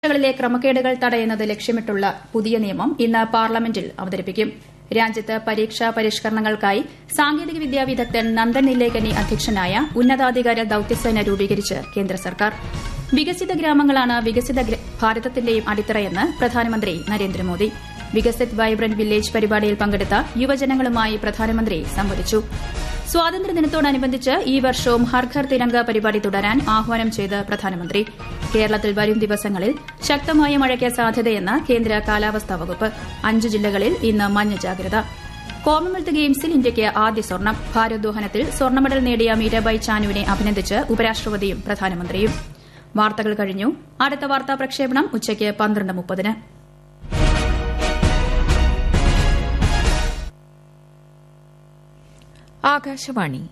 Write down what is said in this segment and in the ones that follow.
പരീക്ഷകളിലെ ക്രമക്കേടുകൾ തടയുന്നത് ലക്ഷ്യമിട്ടുള്ള പുതിയ നിയമം ഇന്ന് പാർലമെന്റിൽ അവതരിപ്പിക്കും രാജ്യത്ത് പരീക്ഷാ പരിഷ്കരണങ്ങൾക്കായി സാങ്കേതികവിദ്യാ വിദഗ്ധൻ നന്ദൻ നിലേകനി അധ്യക്ഷനായ ഉന്നതാധികാര ദൌത്യസേന രൂപീകരിച്ച് കേന്ദ്ര സർക്കാർ വികസിത ഗ്രാമങ്ങളാണ് വികസിത ഭാരതത്തിന്റെയും അടിത്തറയെന്ന് പ്രധാനമന്ത്രി നരേന്ദ്രമോദി വികസിത് വൈബ്രന്റ് വില്ലേജ് പരിപാടിയിൽ പങ്കെടുത്ത യുവജനങ്ങളുമായി പ്രധാനമന്ത്രി സംവദിച്ചു സ്വാതന്ത്ര്യദിനത്തോടനുബന്ധിച്ച് ഈ വർഷവും ഹർ ഘർ തിരങ്ക പരിപാടി തുടരാൻ ആഹ്വാനം ചെയ്ത് പ്രധാനമന്ത്രി കേരളത്തിൽ വരും ദിവസങ്ങളിൽ ശക്തമായ മഴയ്ക്ക് സാധ്യതയെന്ന് കേന്ദ്ര കാലാവസ്ഥാ വകുപ്പ് അഞ്ച് ജില്ലകളിൽ ഇന്ന് മഞ്ഞ ജാഗ്രത കോമൺവെൽത്ത് ഗെയിംസിൽ ഇന്ത്യയ്ക്ക് ആദ്യ സ്വർണം ഭാരോദ്വഹനത്തിൽ സ്വർണ്ണ മെഡൽ നേടിയ മീരാബായ് ചാനുവിനെ അഭിനന്ദിച്ച് ഉപരാഷ്ട്രപതിയും പ്രധാനമന്ത്രിയും വാർത്തകൾ കഴിഞ്ഞു അടുത്ത വാർത്താ പ്രക്ഷേപണം ഉച്ചയ്ക്ക് പന്ത്രണ്ട് മുപ്പതിന് ആകാശവാണി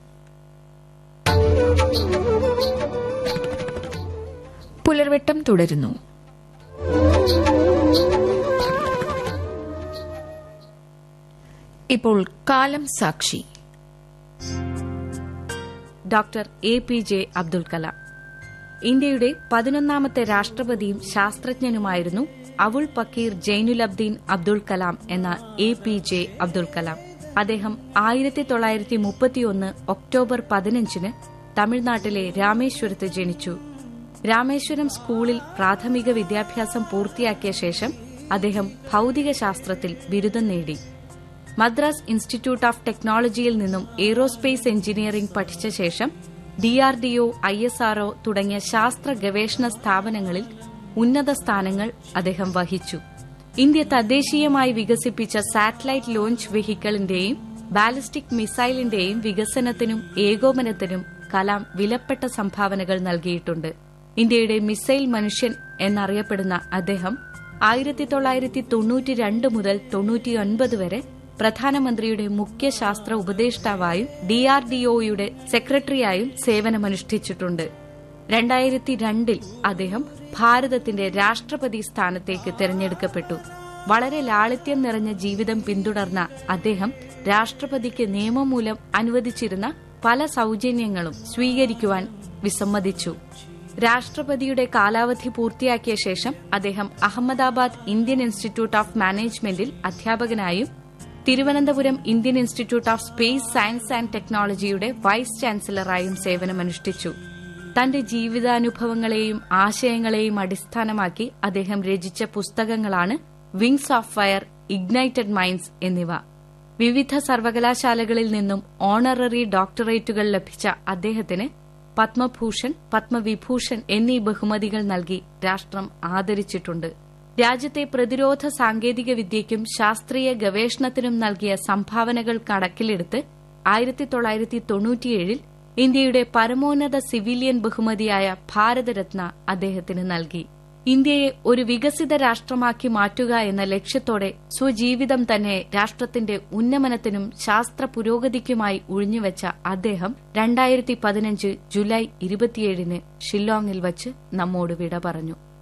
പുലർവെട്ടം തുടരുന്നു ഇപ്പോൾ കാലം സാക്ഷി doctor A P J Abdul Kalam ഇന്ത്യയുടെ പതിനൊന്നാമത്തെ രാഷ്ട്രപതിയും ശാസ്ത്രജ്ഞനുമായിരുന്നു അവുൾ പക്കീർ ജൈനുലബ്ദീൻ അബ്ദുൽ കലാം എന്ന A P J Abdul Kalam അദ്ദേഹം ആയിരത്തി തൊള്ളായിരത്തി മുപ്പത്തിയൊന്ന് ഒക്ടോബർ പതിനഞ്ചിന് തമിഴ്നാട്ടിലെ രാമേശ്വരത്ത് ജനിച്ചു രാമേശ്വരം സ്കൂളിൽ പ്രാഥമിക വിദ്യാഭ്യാസം പൂർത്തിയാക്കിയ ശേഷം അദ്ദേഹം ഭൌതികശാസ്ത്രത്തിൽ ബിരുദം നേടി മദ്രാസ് ഇൻസ്റ്റിറ്റ്യൂട്ട് ഓഫ് ടെക്നോളജിയിൽ നിന്നും എയ്റോസ്പേസ് എഞ്ചിനീയറിംഗ് പഠിച്ച ശേഷം ഡിആർഡിഒ ഐ എസ് ആർഒ തുടങ്ങിയ ശാസ്ത്ര ഗവേഷണ സ്ഥാപനങ്ങളിൽ ഉന്നത സ്ഥാനങ്ങൾ അദ്ദേഹം വഹിച്ചു ഇന്ത്യ തദ്ദേശീയമായി വികസിപ്പിച്ച സാറ്റലൈറ്റ് ലോഞ്ച് വെഹിക്കിളിന്റെയും ബാലിസ്റ്റിക് മിസൈലിന്റെയും വികസനത്തിനും ഏകോപനത്തിനും കലാം വിലപ്പെട്ട സംഭാവനകൾ നൽകിയിട്ടുണ്ട് ഇന്ത്യയുടെ മിസൈൽ മനുഷ്യൻ എന്നറിയപ്പെടുന്ന അദ്ദേഹം ആയിരത്തി തൊള്ളായിരത്തി തൊണ്ണൂറ്റിരണ്ട് മുതൽ തൊണ്ണൂറ്റിയൊൻപത് വരെ പ്രധാനമന്ത്രിയുടെ മുഖ്യ ശാസ്ത്ര ഉപദേഷ്ടാവായും ഡിആർഡിഒയുടെ സെക്രട്ടറിയായും സേവനമനുഷ്ഠിച്ചിട്ടുണ്ട് രണ്ടായിരത്തി രണ്ടിൽ അദ്ദേഹം ഭാരതത്തിന്റെ രാഷ്ട്രപതി സ്ഥാനത്തേക്ക് തെരഞ്ഞെടുക്കപ്പെട്ടു വളരെ ലാളിത്യം നിറഞ്ഞ ജീവിതം പിന്തുടർന്ന അദ്ദേഹം രാഷ്ട്രപതിക്ക് നിയമം മൂലം അനുവദിച്ചിരുന്ന പല സൌജന്യങ്ങളും സ്വീകരിക്കുവാൻ വിസമ്മതിച്ചു രാഷ്ട്രപതിയുടെ കാലാവധി പൂർത്തിയാക്കിയ ശേഷം അദ്ദേഹം അഹമ്മദാബാദ് ഇന്ത്യൻ ഇൻസ്റ്റിറ്റ്യൂട്ട് ഓഫ് മാനേജ്മെന്റിൽ അധ്യാപകനായും Thiruvananthapuram Indian institute of space science and ടെക്നോളജിയുടെ വൈസ് ചാൻസലറായും സേവനമനുഷ്ഠിച്ചു തന്റെ ജീവിതാനുഭവങ്ങളെയും ആശയങ്ങളെയും അടിസ്ഥാനമാക്കി അദ്ദേഹം രചിച്ച പുസ്തകങ്ങളാണ് wings of fire ignited minds എന്നിവ വിവിധ സർവകലാശാലകളിൽ നിന്നും ഓണററി ഡോക്ടറേറ്റുകൾ ലഭിച്ച അദ്ദേഹത്തിന് പത്മഭൂഷൺ പത്മവിഭൂഷൺ എന്നീ ബഹുമതികൾ നൽകി രാഷ്ട്രം ആദരിച്ചിട്ടുണ്ട് രാജ്യത്തെ പ്രതിരോധ സാങ്കേതിക വിദ്യയ്ക്കും ശാസ്ത്രീയ ഗവേഷണത്തിനും നൽകിയ സംഭാവനകൾ കണക്കിലെടുത്ത് ആയിരത്തി തൊള്ളായിരത്തി തൊണ്ണൂറ്റിയേഴിൽ ഇന്ത്യയുടെ പരമോന്നത സിവിലിയൻ ബഹുമതിയായ ഭാരതരത്ന അദ്ദേഹത്തിന് നൽകി ഇന്ത്യയെ ഒരു വികസിത രാഷ്ട്രമാക്കി മാറ്റുക എന്ന ലക്ഷ്യത്തോടെ സ്വജീവിതം തന്നെ രാഷ്ട്രത്തിന്റെ ഉന്നമനത്തിനും ശാസ്ത്ര പുരോഗതിക്കുമായി ഉഴിഞ്ഞുവെച്ച അദ്ദേഹം രണ്ടായിരത്തി പതിനഞ്ച് ജൂലൈ ഇരുപത്തിയേഴിന് ഷില്ലോങ്ങിൽ വച്ച് നമ്മോട് വിട പറഞ്ഞു